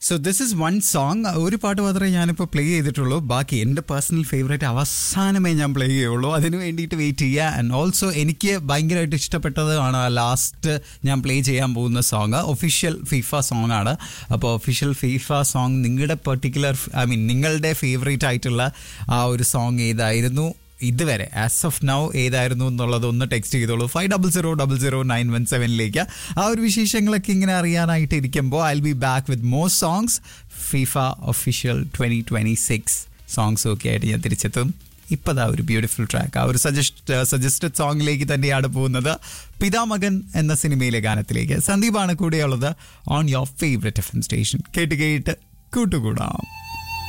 so this is one song ഒരു പാട്ട് മാത്രമേ ഞാനിപ്പോൾ പ്ലേ ചെയ്തിട്ടുള്ളൂ ബാക്കി എൻ്റെ പേഴ്സണൽ ഫേവറേറ്റ് അവസാനമേ ഞാൻ പ്ലേ ചെയ്യുള്ളൂ അതിന് വേണ്ടിയിട്ട് വെയിറ്റ് ചെയ്യുക ആൻഡ് ഓൾസോ എനിക്ക് ഭയങ്കരമായിട്ട് ഇഷ്ടപ്പെട്ടതാണ് ലാസ്റ്റ് ഞാൻ പ്ലേ ചെയ്യാൻ പോകുന്ന സോങ് ഒഫീഷ്യൽ ഫിഫ സോങ് ആണ് അപ്പോൾ ഒഫീഷ്യൽ ഫിഫ സോങ് നിങ്ങളുടെ പെർട്ടിക്കുലർ ഐ മീൻ നിങ്ങളുടെ ഫേവറേറ്റ് ആയിട്ടുള്ള ആ ഒരു സോങ് ഏതായിരുന്നു ഇതുവരെ ആസ് ഓഫ് നൗ ഏതായിരുന്നു എന്നുള്ളത് ഒന്ന് ടെക്സ്റ്റ് ചെയ്തോളൂ five double zero double zero nine one സെവനിലേക്ക് ആ ഒരു വിശേഷങ്ങളൊക്കെ ഇങ്ങനെ അറിയാനായിട്ട് ഇരിക്കുമ്പോൾ I be back with more songs FIFA official twenty twenty six songs ഒക്കെ ആയിട്ട് ഞാൻ തിരിച്ചെത്തും ഇപ്പതാ ഒരു ബ്യൂട്ടിഫുൾ ട്രാക്ക് ആ ഒരു സജസ്റ്റ് സജസ്റ്റഡ് സോങ്ങിലേക്ക് തന്നെയാണ് പോകുന്നത് പിതാമകൻ എന്ന സിനിമയിലെ ഗാനത്തിലേക്ക് സന്ദീപാണ് കൂടെയുള്ളത് on your favourite F M station കേട്ട് കേട്ട് കൂട്ടുകൂടാം